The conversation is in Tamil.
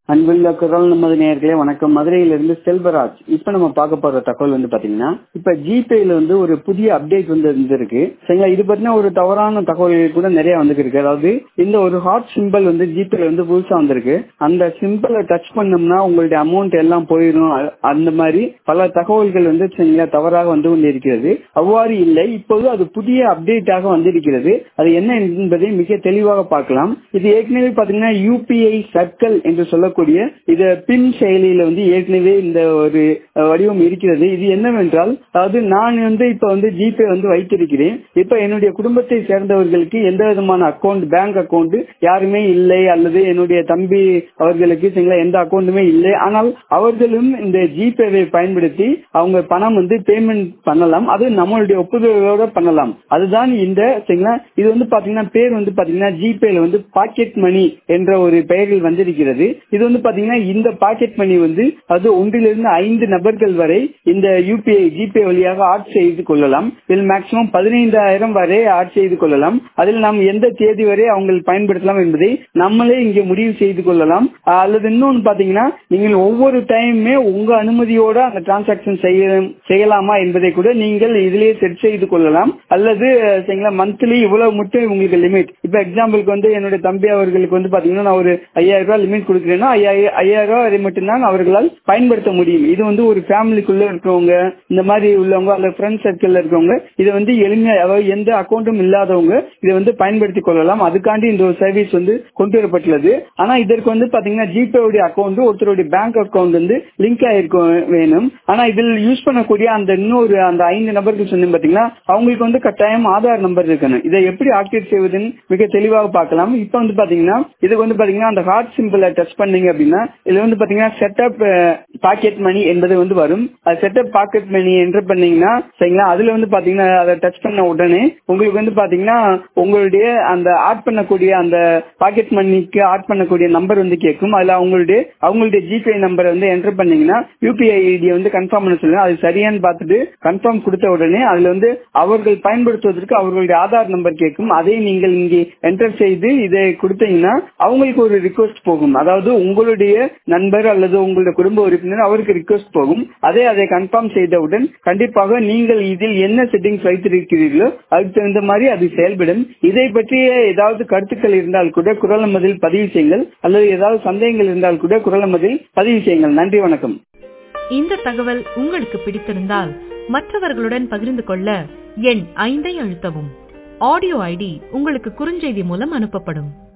அன்புள்ள குரல் நமது நேர்களே வணக்கம் மதுரையிலிருந்து செல்வராஜ் இப்ப நம்ம பார்க்க போற தகவல் வந்து பாத்தீங்கன்னா இப்ப ஜிபேல வந்து ஒரு புதிய அப்டேட் வந்து இருந்திருக்கு சரிங்களா இது பத்தின ஒரு தவறான தகவல்கள் கூட நிறைய வந்துருக்கு அதாவது இந்த ஒரு ஹாட் சிம்பிள் வந்து ஜிபேல வந்து புதுசா வந்திருக்கு அந்த சிம்பிளை டச் பண்ணோம்னா உங்களுடைய அமௌண்ட் எல்லாம் போயிடும் அ- அந்த மாதிரி பல தகவல்கள் வந்து சரிங்களா தவறாக வந்து கொண்டிருக்கிறது அவ்வாறு இல்லை இப்போது அது புதிய அப்டேட்டாக வந்திருக்கிறது அது என்ன என்பதை மிக தெளிவாக பார்க்கலாம் இது ஏற்கனவே பாத்தீங்கன்னா யூபிஐ சர்க்கிள் என்று சொல்லக்கூடிய இது பின் செயலியில வந்து ஏற்கனவே இந்த ஒரு அஹ், வடிவம் இருக்கிறது இது என்னவென்றால் அதாவது நான் வந்து இப்ப வந்து ஜிபே வந்து வைத்திருக்கிறேன் இப்ப என்னுடைய குடும்பத்தை சேர்ந்தவர்களுக்கு எந்த விதமான அக்கௌண்ட் பேங்க் அக்கௌண்ட் யாருமே இல்லை அல்லது என்னுடைய தம்பி அவர்களுக்கு சரிங்களா எந்த அக்கௌண்ட்டுமே இல்லை ஆனால் அவர்களும் இந்த ஜிபேவை பயன்படுத்தி அவங்க பணம் வந்து பேமெண்ட் பண்ணலாம் அது நம்மளுடைய ஒப்புதலோட பண்ணலாம் அதுதான் இந்த சரிங்களா இது வந்து பாத்தீங்கன்னா பேர் வந்து பாத்தீங்கன்னா ஜிபேல வந்து பாக்கெட் மணி என்ற ஒரு பெயரில் வந்திருக்கிறது இது வந்து பாத்தீங்கன்னா இந்த பாக்கெட் மணி வந்து அது ஒன்றிலிருந்து ஐந்து நபர்கள் வரை இந்த யூபிஐ ஜிபே வழியாக ஆட் செய்து கொள்ளலாம் இதில் மேக்சிமம் பதினைந்தாயிரம் வரை ஆட் செய்து கொள்ளலாம் அதில் நாம் எந்த தேதி வரை அவங்க பயன்படுத்தலாம் என்பதை நம்மளே இங்கே முடிவு செய்து கொள்ளலாம் ஆஹ் அல்லது இன்னொன்று பாத்தீங்கன்னா நீங்கள் ஒவ்வொரு டைமுமே உங்க அனுமதியோட அந்த டிரான்சாக்சன் செய்ய செய்யலாமா என்பதை கூட நீங்கள் இதிலேயே செட் செய்து கொள்ளலாம் அல்லது அஹ், சரிங்களா மந்த்லி இவ்வளவு மட்டும் உங்களுக்கு லிமிட் இப்ப எக்ஸாம்பிளுக்கு வந்து என்னுடைய தம்பி அவர்களுக்கு வந்து பாத்தீங்கன்னா நான் ஒரு ஐயாயிரம் ரூபாய் லிமிட் கொடுக்குறேன்னா ஐயாயிரம் ஐயாயிரம் ரூபாய் வரை மட்டும்தான் அவர்களால் பயன்படுத்த முடியும் இது வந்து ஒரு ஃபேமிலிக்குள்ள இருக்கிறவங்க இந்த மாதிரி உள்ளவங்க அந்த ஃப்ரெண்ட் சர்க்கிள்ல இருக்கிறவங்க இதை வந்து எளிமையா அதாவது எந்த அக்கௌண்ட்டும் இல்லாதவங்க இதை வந்து பயன்படுத்திக் கொள்ளலாம் அதுக்காண்டி இந்த ஒரு சர்வீஸ் வந்து கொண்டு வரப்பட்டுள்ளது ஆனா இதற்கு வந்து பாத்தீங்கன்னா ஜிபே உடைய அக்கௌண்ட் ஒருத்தருடைய பேங்க் அக்கௌண்ட் வந்து லிங்க் ஆயிருக்கும் வேணும் ஆனா இதில் யூஸ் பண்ணக்கூடிய அந்த இன்னொரு அந்த ஐந்து நபர்கள் சொன்னேன் பாத்தீங்கன்னா அவங்களுக்கு வந்து கட்டாயம் ஆதார் நம்பர் இருக்கணும் இதை எப்படி ஆக்டிவேட் செய்வதுன்னு மிக தெளிவாக பார்க்கலாம் இப்ப வந்து பாத்தீங்கன்னா இதுக்கு வந்து பாத்தீங்கன்னா அந்த ஹார்ட் சிம்பிளை டச் பண்ணீங்க அப்படின்னா இதுல வந்து பாத்தீங்கன்னா செட்டப் பாக்கெட் மணி என்பது வந்து வரும் அது செட்டப் பாக்கெட் மணி என்டர் பண்ணீங்கன்னா சரிங்களா அதுல வந்து பாத்தீங்கன்னா அதை டச் பண்ண உடனே உங்களுக்கு வந்து பாத்தீங்கன்னா உங்களுடைய அந்த ஆட் பண்ணக்கூடிய அந்த பாக்கெட் மணிக்கு ஆட் பண்ணக்கூடிய நம்பர் வந்து கேட்கும் அதுல அவங்களுடைய அவங்களுடைய ஜிபே நம்பரை வந்து என்டர் பண்ணீங்கன்னா யூபிஐ ஐடியை வந்து கன்ஃபார்ம் பண்ண சொல்லுங்க அது சரியான்னு பார்த்துட்டு கன்ஃபார்ம் கொடுத்த உடனே அதுல வந்து அவர்கள் பயன்படுத்துவதற்கு அவர்களுடைய ஆதார் நம்பர் கேட்கும் அதை நீங்கள் இங்கே என்டர் செய்து இதை கொடுத்தீங்கன்னா அவங்களுக்கு ஒரு ரிக்வஸ்ட் போகும் அதாவது உங்களுடைய நண்பர் அல்லது உங்களுடைய குடும்ப உறுப்பினர் அவருக்கு ரிக்வஸ்ட் போகும் அதை அதை கன்ஃபார்ம் செய்தவுடன் கண்டிப்பாக நீங்கள் இதில் என்ன செட்டிங்ஸ் வைத்திருக்கிறீர்களோ அதுக்கு தகுந்த மாதிரி அது செயல்படும் இதை பற்றிய ஏதாவது கருத்துக்கள் இருந்தால் கூட குரல் மதில் பதிவு செய்யுங்கள் அல்லது ஏதாவது சந்தேகங்கள் இருந்தால் கூட குரல் மதில் பதிவு செய்யுங்கள் நன்றி வணக்கம் இந்த தகவல் உங்களுக்கு பிடித்திருந்தால் மற்றவர்களுடன் பகிர்ந்து கொள்ள எண் ஐந்தை அழுத்தவும் ஆடியோ ஐடி உங்களுக்கு குறுஞ்செய்தி மூலம் அனுப்பப்படும்